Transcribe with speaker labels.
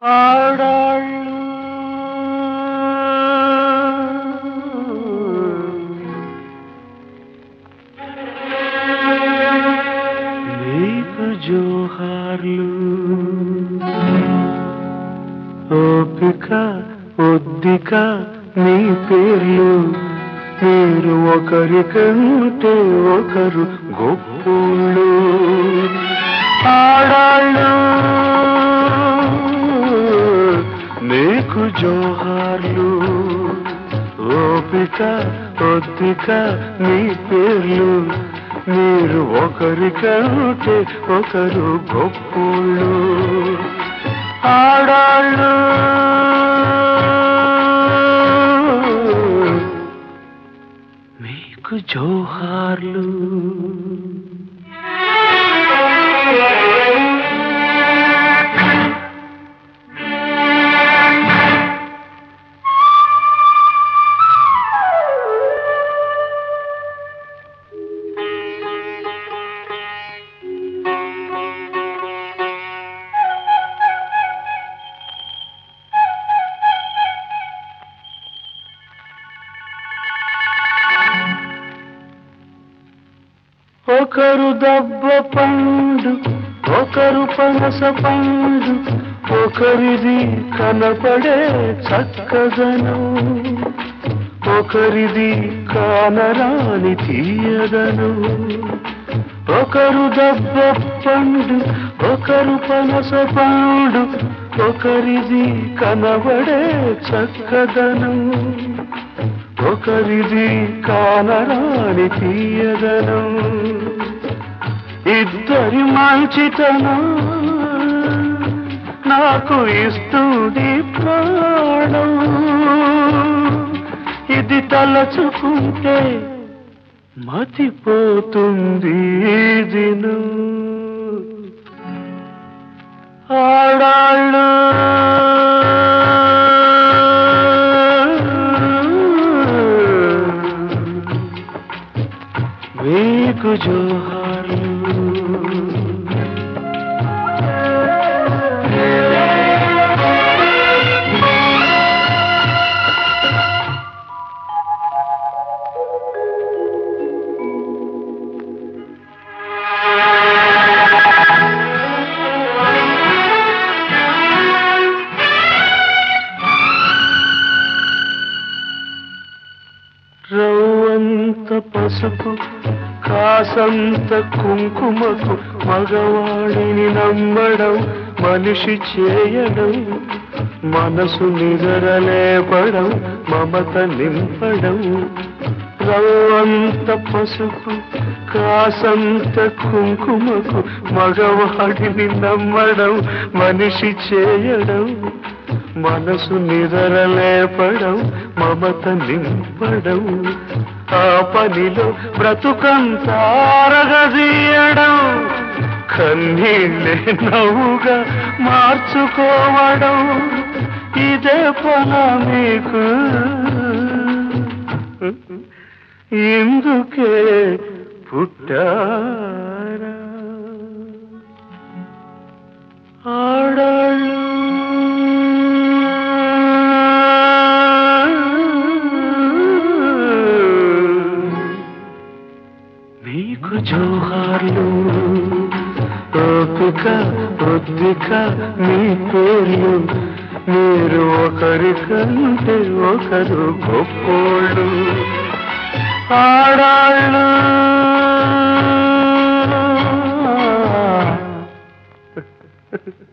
Speaker 1: ఆడాళ్ళు నీకు జోహార్లు ఓపిక ఒద్దిక నీ పేర్లు మీరు ఒకరికంటే ఒకరు గొప్పోళ్ళు ఆడాళ్ళు నీకు జోహార్లు ఓపిక ఒద్దిక నీ పేర్లు మీరు ఒకరికంటే ఒకరు గొప్పోళ్ళు ఆడాళ్ళు మీకు జోహార్లు ఒకరు దబ్బ పండు ఒకరు పనస పండు ఒకరిది కనపడే చక్కదనం ఒకరిది కానరాని తీయదనం ఒకరు దబ్బ పండు ఒకరు పనస పండు ఒకరిది కనబడే చక్కదనం ఒకరిది కానరాని తీయదనం ఇద్దరి మంచితనం నాకు ఇస్తుంది ప్రాణం ఇది తలచుకుంటే మతిపోతుంది ఈ దినం ఆడాళ్ళు మీకు జోహార్లు రవ్వంత పసుపు కాసంత కుంకుమకు మగవాడిని నమ్మడం మనిషి చేయడం మనసు నిదరలేపడం మమత నింపడం రవ్వంత పసుపు కాసంత కుంకుమకు మగవాడిని నమ్మడం మనిషి చేయడం మనసు నిదరలేపడం మమత నింపడం ఆ పనిలో బ్రతుకంతారగదీయడం కన్నీళ్ళే నవ్వుగా మార్చుకోవడం ఇదే పన మీకు ఇందుకే పుట్టారా ఆడాళ్ళు మీకు జోహార్లు ఓపిక ఒద్దిక మీ పేర్లు మీరు ఒకరికంటే ఒకరు గొప్పోళ్ళు ఆడాళ్ళు